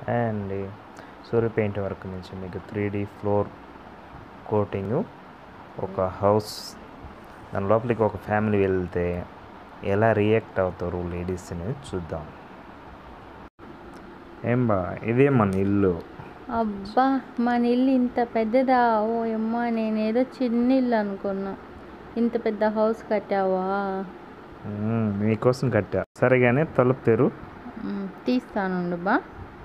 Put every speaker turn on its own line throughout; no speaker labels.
and Surya paint work నుంచి మీకు three D floor coating ఒక హౌస్ దాని లోపలికి ఒక ఫ్యామిలీ వెళ్తే ఎలా రియాక్ట్ అవుతారు లేడీస్ అనేది చూద్దాం ఏం బా ఇదే మన ఇల్లు
అబ్బా మన ఇల్లు ఇంత పెద్దదా ఓ అమ్మ నేనేదో చిన్న ఇల్లు అనుకున్నా ఇంత పెద్ద హౌస్ కట్టావా
మ్మ్, మీకోసం కట్టా సరిగానే తలుపు తెరు
మ్, తీస్తానుండు బా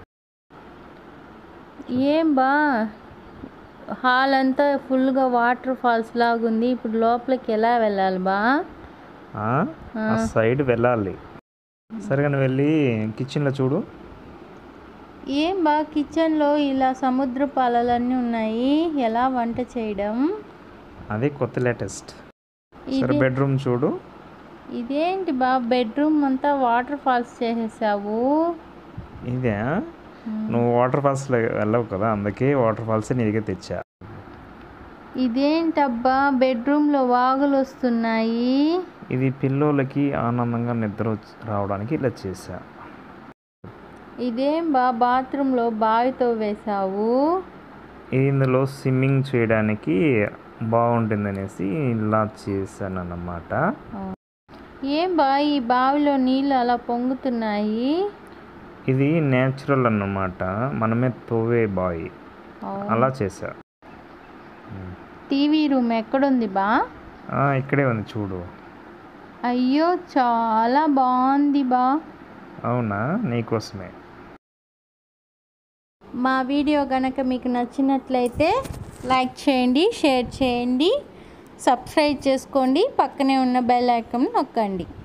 ఏం బా హాల్ అంతా ఫుల్గా వాటర్ ఫాల్స్ లాగుంది ఇప్పుడు లోపలికి ఎలా వెళ్ళాలి బా
ఆ ఆ సైడ్ వెళ్ళాలి సరిగానే వెళ్ళి కిచెన్లో చూడు
ఏం బా కిచెన్లో ఇలా సముద్ర పాలలన్నీ ఉన్నాయి ఎలా వంట చేయడం
అదే కొత్త లేటెస్ట్ సరే
ఇది
బెడ్రూమ్ చూడు
ఇదేంటి బా బెడ్రూమ్ అంతా వాటర్ ఫాల్స్ చేసేసావు
ఇదే నువ్వు వాటర్ ఫాల్స్లో వెళ్ళవు కదా అందుకే వాటర్ ఫాల్స్ నీ దగ్గర తెచ్చా
ఇదేంటబ్బా బెడ్రూమ్లో వాగులు వస్తున్నాయి
ఇది పిల్లోలకి ఆనందంగా నిద్ర వచ్చి- రావడానికి ఇలా చేశా
ఇదేం బా బాత్రూంలో బావితో వేసావు
ఇందులో స్విమ్మింగ్ చేయడానికి బాగుంటుందనేసి ఇలా చేశాను అన్నమాట
ఏం బా ఈ బావిలో నీళ్ళు అలా పొంగుతున్నాయి
ఇది నేచురల్ అన్నమాట మనమే తోవే బాయ్ అలా చేశా
టీవీ రూమ్ ఎక్కడుంది బా
ఆ, ఇక్కడే ఉంది చూడు
అయ్యో చాలా బాగుంది బా
అవునా నీకోసమే
మా వీడియో కనుక మీకు నచ్చినట్లయితే లైక్ చేయండి షేర్ చేయండి సబ్స్క్రైబ్ చేసుకోండి పక్కనే ఉన్న బెల్ ఐకాన్ నొక్కండి